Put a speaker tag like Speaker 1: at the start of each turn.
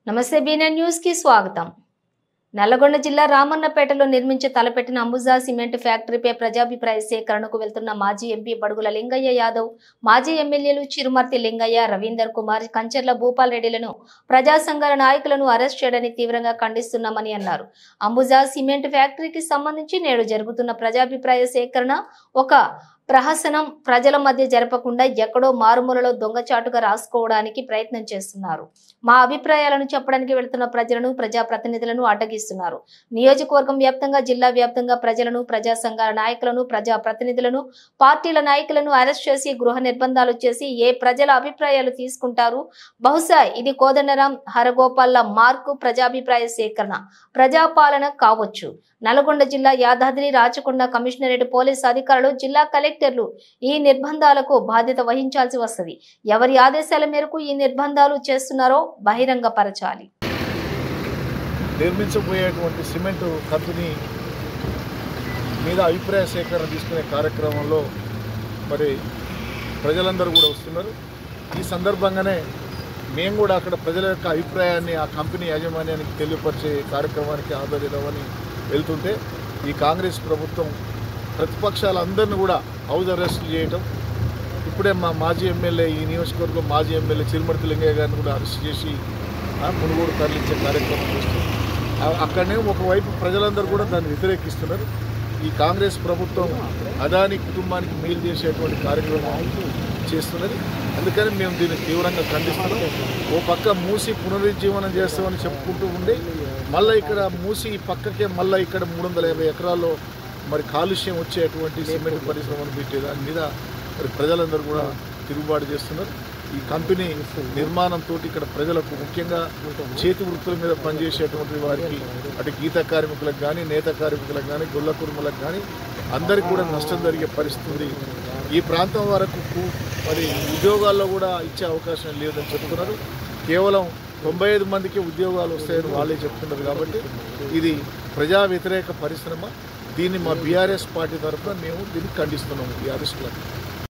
Speaker 1: నమస్తే బీనెన్ న్యూస్ కి స్వాగతం నల్లగొండ జిల్లా రామన్నపేటలో నిర్మించి తలపెట్టిన అంబుజా సిమెంట్ ఫ్యాక్టరీపై ప్రజాభిప్రాయ సేకరణకు వెళ్తున్న మాజీ ఎంపీ బడుగుల లింగయ్య యాదవ్ మాజీ ఎమ్మెల్యేలు చిరుమర్తి లింగయ్య రవీందర్ కుమార్ కంచర్ల భూపాల్ రెడ్డిలను ప్రజా సంఘాల నాయకులను అరెస్ట్ చేయడాన్ని తీవ్రంగా ఖండిస్తున్నామని అన్నారు అంబుజా సిమెంట్ ఫ్యాక్టరీకి సంబంధించి నేడు జరుగుతున్న ప్రజాభిప్రాయ సేకరణ ఒక ప్రహసనం ప్రజల మధ్య జరపకుండా ఎక్కడో మారుమూలలో దొంగచాటుగా రాసుకోవడానికి ప్రయత్నం చేస్తున్నారు మా అభిప్రాయాలను చెప్పడానికి వెళుతున్న ప్రజలను ప్రజాప్రతినిధులను అడ్డగిస్తున్నారు నియోజకవర్గం వ్యాప్తంగా జిల్లా వ్యాప్తంగా ప్రజలను ప్రజా సంఘాల నాయకులను ప్రజా ప్రతినిధులను పార్టీల నాయకులను అరెస్ట్ చేసి గృహ నిర్బంధాలు చేసి ఏ ప్రజల అభిప్రాయాలు తీసుకుంటారు బహుశా ఇది కోదండరాం హరగోపాల్ల మార్కు ప్రజాభిప్రాయ సేకరణ ప్రజాపాలన కావచ్చు నల్గొండ జిల్లా యాదాద్రి రాచకొండ కమిషనరేట్ పోలీస్ అధికారులు జిల్లా కలెక్టర్లు ఈ నిర్బంధాలకు బాధ్యత వహించాల్సి వస్తుంది ఎవరి ఆదేశాల మేరకు ఈ నిర్బంధాలు చేస్తున్నారో బహిరంగపరచాలి
Speaker 2: నిర్మించబోయేటువంటి సిమెంట్ కంపెనీ మీద అభిప్రాయ సేకరణ తీసుకునే కార్యక్రమంలో మరి ప్రజలందరూ కూడా వస్తున్నారు ఈ సందర్భంగానే మేము కూడా అక్కడ ప్రజల యొక్క అభిప్రాయాన్ని ఆ కంపెనీ యాజమాన్యానికి తెలియపరిచే కార్యక్రమానికి హాజరవుదామని వెళ్తుంటే ఈ కాంగ్రెస్ ప్రభుత్వం ప్రతిపక్షాలందరినీ కూడా హౌస్ అరెస్ట్ చేయటం ఇప్పుడే మా మాజీ ఎమ్మెల్యే ఈ నియోజకవర్గం మాజీ ఎమ్మెల్యే చిరుమర్తి లింగయ్య గారిని కూడా అరెస్ట్ చేసి ఆ, మునుగోడు తరలించే కార్యక్రమం చేస్తుంది ఆ- అక్కడనే ఒకవైపు ప్రజలందరూ కూడా దాన్ని వ్యతిరేకిస్తున్నారు ఈ కాంగ్రెస్ ప్రభుత్వం అదాని కుటుంబానికి మేలు చేసేటువంటి కార్యక్రమం చేస్తున్నది అందుకని మేము దీన్ని తీవ్రంగా ఖండిస్తున్నాం ఓ పక్క మూసి పునరుజ్జీవనం చేస్తామని చెప్పుకుంటూ ఉండి మళ్ళీ ఇక్కడ మూసి ఈ పక్కకే మళ్ళీ ఇక్కడ మూడు వందల యాభై ఎకరాల్లో మరి కాలుష్యం వచ్చేటువంటి సిమెంట్ పరిశ్రమను పెట్టే దాని మీద మరి ప్రజలందరూ కూడా తిరుగుబాటు చేస్తున్నారు ఈ కంపెనీ నిర్మాణంతో ఇక్కడ ప్రజలకు ముఖ్యంగా చేతి వృత్తుల మీద పనిచేసేటువంటి వారికి అటు గీత కార్మికులకు కానీ నేత కార్మికులకు కానీ గొల్ల కుర్మలకు కానీ అందరికీ కూడా నష్టం జరిగే పరిస్థితి ఉంది ఈ ప్రాంతం వరకు కు- మరి ఉద్యోగాల్లో కూడా ఇచ్చే అవకాశం లేదని చెప్తున్నారు కేవలం తొంభై ఐదు మందికి ఉద్యోగాలు వస్తాయని వాళ్ళే చెప్తున్నారు కాబట్టి ఇది ప్రజా వ్యతిరేక పరిశ్రమ దీన్ని మా బీఆర్ఎస్ పార్టీ తరఫున మేము దీన్ని ఖండిస్తున్నాము ఈ అరెస్టులను